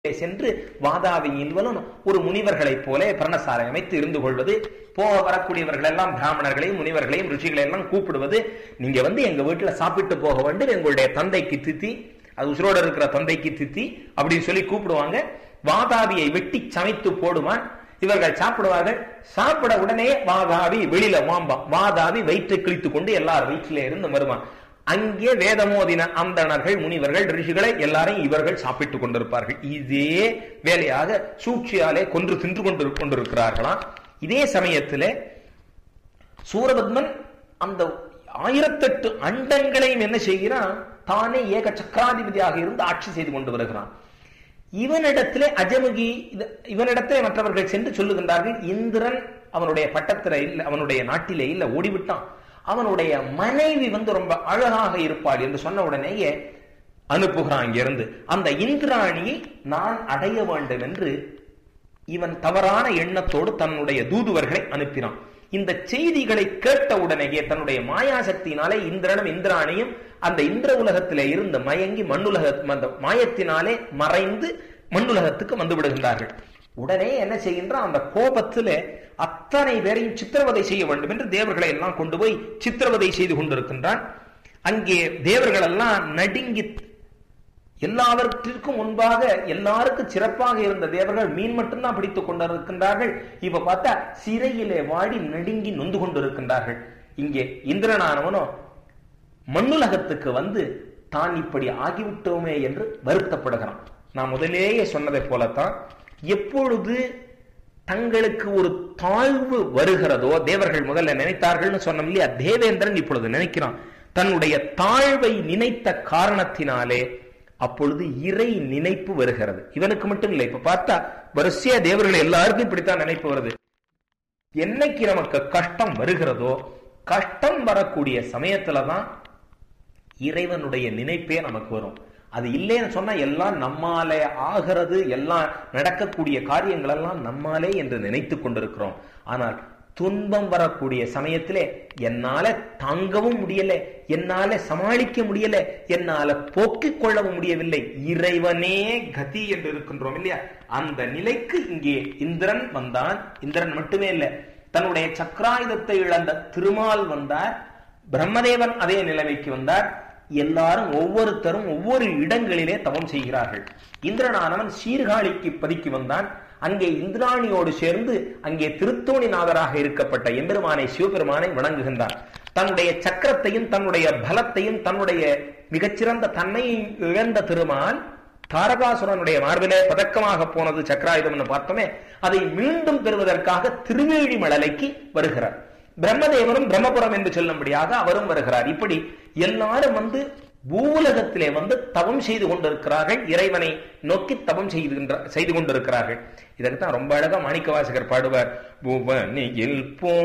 சென்று வாதாவி இல்வலும் ஒரு முனிவர்களைப் போல பர்ணசாலை அமைத்து இருந்து கொள்வது போக வரக்கூடியவர்கள் எல்லாம் பிராமணர்களையும் முனிவர்களையும் ரிஷிகளை எல்லாம் கூப்பிடுவது நீங்க வந்து எங்க வீட்டுல சாப்பிட்டு போக வேண்டும் எங்களுடைய தந்தைக்கு தித்தி அது உசுரோட இருக்கிற தந்தைக்கு தித்தி அப்படின்னு சொல்லி கூப்பிடுவாங்க வாதாபியை வெட்டி சமைத்து போடுவான் இவர்கள் சாப்பிடுவார்கள் சாப்பிட உடனே வாதாபி வெளியில வாம்பான் வாதாபி வயிற்றை கிழித்துக் கொண்டு எல்லார் வயிற்றிலே இருந்து வருவான் அங்கே வேதமோதின அந்தணர்கள் முனிவர்கள் ரிஷிகளை எல்லாரையும் இவர்கள் சாப்பிட்டுக் கொண்டிருப்பார்கள் இதே வேலையாக சூழ்ச்சியாலே கொன்று தின்று கொண்டு கொண்டிருக்கிறார்களாம் இதே சமயத்தில் சூரபத்மன் அந்த ஆயிரத்தெட்டு அண்டங்களையும் என்ன செய்கிறான் தானே ஏக சக்கராதிபதியாக இருந்து ஆட்சி செய்து கொண்டு வருகிறான் இவனிடத்திலே அஜமுகி இவனிடத்திலே மற்றவர்கள் சென்று சொல்லுகின்றார்கள் இந்திரன் அவனுடைய பட்டத்தில இல்ல அவனுடைய நாட்டிலே இல்ல ஓடிவிட்டான் அவனுடைய மனைவி வந்து ரொம்ப அழகாக இருப்பாள் என்று சொன்ன உடனேயே அனுப்புகிறான் இங்கிருந்து அந்த இந்திராணியை நான் அடைய வேண்டும் என்று இவன் தவறான எண்ணத்தோடு தன்னுடைய தூதுவர்களை அனுப்பினான் இந்த செய்திகளை கேட்ட உடனேயே தன்னுடைய மாயாசக்தியினாலே இந்திரனும் இந்திராணியும் அந்த இந்திர உலகத்திலே இருந்து மயங்கி மண்ணுலக அந்த மாயத்தினாலே மறைந்து மண்ணுலகத்துக்கு வந்து விடுகின்றார்கள் உடனே என்ன செய்கின்றான் அந்த கோபத்திலே அத்தனை பேரையும் சித்திரவதை செய்ய வேண்டும் என்று தேவர்களை எல்லாம் கொண்டு போய் சித்திரவதை செய்து கொண்டிருக்கின்றான் அங்கே தேவர்கள் எல்லாம் நடுங்கி எல்லாவற்றிற்கும் முன்பாக எல்லாருக்கும் சிறப்பாக இருந்த தேவர்கள் மீன் மட்டும்தான் பிடித்துக் கொண்டிருக்கின்றார்கள் இப்ப பார்த்தா சிறையிலே வாடி நடுங்கி நொந்து கொண்டிருக்கின்றார்கள் இங்கே இந்திரனானவனோ மண்ணுலகத்துக்கு வந்து தான் இப்படி ஆகிவிட்டோமே என்று வருத்தப்படுகிறான் நான் முதலேயே சொன்னதை போலத்தான் எப்பொழுது தங்களுக்கு ஒரு தாழ்வு வருகிறதோ தேவர்கள் முதல்ல நினைத்தார்கள்னு சொன்னோம் இல்லையா தேவேந்திரன் இப்பொழுது நினைக்கிறான் தன்னுடைய தாழ்வை நினைத்த காரணத்தினாலே அப்பொழுது இறை நினைப்பு வருகிறது இவனுக்கு மட்டும் இல்லை இப்ப பார்த்தா வரிசையா தேவர்கள் எல்லாருக்கும் இப்படித்தான் நினைப்பு வருது என்னைக்கு நமக்கு கஷ்டம் வருகிறதோ கஷ்டம் வரக்கூடிய சமயத்துலதான் இறைவனுடைய நினைப்பே நமக்கு வரும் அது இல்லைன்னு சொன்னா எல்லாம் நம்மாலே ஆகிறது எல்லாம் நடக்கக்கூடிய காரியங்கள் எல்லாம் நம்மாலே என்று நினைத்து கொண்டிருக்கிறோம் ஆனால் துன்பம் வரக்கூடிய சமயத்திலே என்னால தாங்கவும் முடியல என்னால சமாளிக்க முடியல என்னால போக்கிக் கொள்ளவும் முடியவில்லை இறைவனே கதி என்று இருக்கின்றோம் இல்லையா அந்த நிலைக்கு இங்கே இந்திரன் வந்தான் இந்திரன் மட்டுமே இல்ல தன்னுடைய சக்கராயுதத்தை இழந்த திருமால் வந்தார் பிரம்மதேவன் அதே நிலைமைக்கு வந்தார் எல்லாரும் ஒவ்வொருத்தரும் ஒவ்வொரு இடங்களிலே தவம் செய்கிறார்கள் இந்திரனானவன் சீர்காழிக்கு பதிக்கு வந்தான் அங்கே இந்திராணியோடு சேர்ந்து அங்கே திருத்தோணி நாதராக இருக்கப்பட்ட எம்பெருமானை சிவபெருமானை வணங்குகின்றான் தன்னுடைய சக்கரத்தையும் தன்னுடைய பலத்தையும் தன்னுடைய மிகச்சிறந்த தன்மையை இழந்த திருமால் தாரகாசுரனுடைய மார்பிலே பதக்கமாக போனது சக்கராயுதம்னு பார்த்தோமே அதை மீண்டும் பெறுவதற்காக திருவேழி மழலைக்கு வருகிறார் பிரம்மதேவனும் பிரம்மபுரம் என்று சொல்லும்படியாக அவரும் வருகிறார் இப்படி எல்லாரும் வந்து பூலகத்திலே வந்து தவம் செய்து கொண்டிருக்கிறார்கள் இறைவனை நோக்கி தவம் செய்து செய்து கொண்டிருக்கிறார்கள் இதற்கு தான் ரொம்ப அழகா மாணிக்க வாசகர் பாடுவார் பூவனியில் போ